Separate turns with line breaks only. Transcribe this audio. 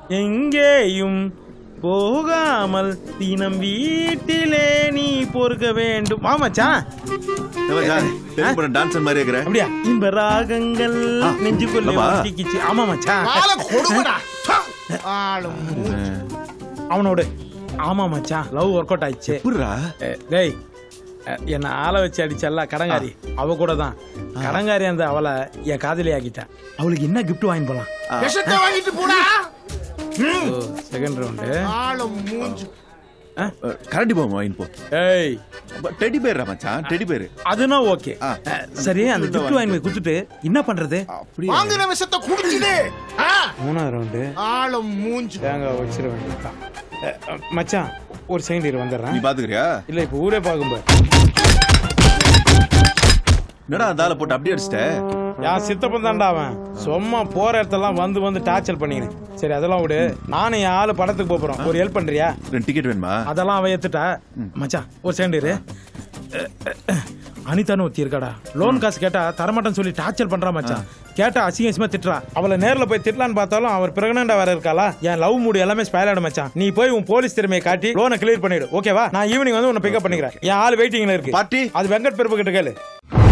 எங்கேயும் போகாமல் தினம் வீட்டிலே நீ பொறுக்க வேண்டும் ஆமாச்சான்
தெலுங்கு படம் டான்சர் மாதிரி இருக்கிற
அப்படியா இன்ப ராகங்கள்
ஆ,
நெஞ்சுக்குள்ளே
ஆமா.
ஒட்டிக்கிச்சு ஆமா மச்சான்
ஆள கொடுங்கடா ஆளும்
அவனோட ஆமா மச்சான் லவ் ஒர்க் அவுட் ஆயிடுச்சு
புர்ரா
ஏ, டேய் அஹ், என்னை ஆளை வச்சு அடிச்சல்ல கடங்காரி அவ கூட தான் கடங்காரி அந்த அவளை என் காதலி ஆக்கிட்டேன் அவளுக்கு என்ன gift வாங்கி போலாம்
விஷத்தை வாங்கிட்டு போடா
செகண்ட் ரவுண்டு
ஆளும் மூஞ்சு
கரண்டி போவோம் வாங்கி போ
ஏய்
டெடி பேர் மச்சான் டெடி பேர்
அதுனா ஓகே
ஆ.
சரி அந்த gift வாங்கி போய் கொடுத்துட்டு என்ன பண்றது
அப்படியே
வாங்குற விஷத்தை குடிச்சுடு ஆ,
மூணாவது ரவுண்டு
ஆளும் மூஞ்சு
தேங்காய் வச்சிட வேண்டியதுதான் அஹ், அஹ், மச்சான் ஒரு செகண்ட் இரு
நீ
வந்துடுறேன்
பாத்துக்கிறியா
இல்ல இப்ப ஊரே பார்க்கும்போது
என்னடா அந்த ஆளை போட்டு அப்படியே அடிச்சிட்ட
யான் சித்தப்பன் தான்டா அவன் சும்மா போற இடத்தெல்லாம் வந்து வந்து டார்ச்சர் பண்ணிக்கிறேன் சரி அதெல்லாம் விடு நானும் என் ஆளு படத்துக்கு போப் போறோம் ஒரு ஹெல்ப் பண்றியா
ரெண்டு டிக்கெட் வேணுமா
அதெல்லாம் அவ ஏத்துட்டா மச்சான் ஒரு செகண்ட் இரு அனிதான்னு ஒருத்தி இருக்காடா லோன் காசு கேட்டா தரமாட்டேன்னு சொல்லி டார்ச்சர் பண்றா மச்சான் கேட்டா அசிங்க அசிங்கமா திட்டுறா அவளை நேர்ல போய் திட்டலான்னு பார்த்தாலும் அவர் பிரெக்னண்டா வேற இருக்காளா என் லவ் மூடு எல்லாமே ஸ்பைல் ஆயிடும் மச்சான் நீ போய் உன் போலீஸ் திறமையை காட்டி லோனை கிளியர் பண்ணிடு ஓகேவா நான் ஈவினிங் வந்து உன்னை பிக்கப் பண்ணிக்கிறேன் என் ஆள் வெயிட்டிங்ல இருக்கு
பார்ட்டி
அது வெங்கட் பெருப்பு கிட்ட கேளு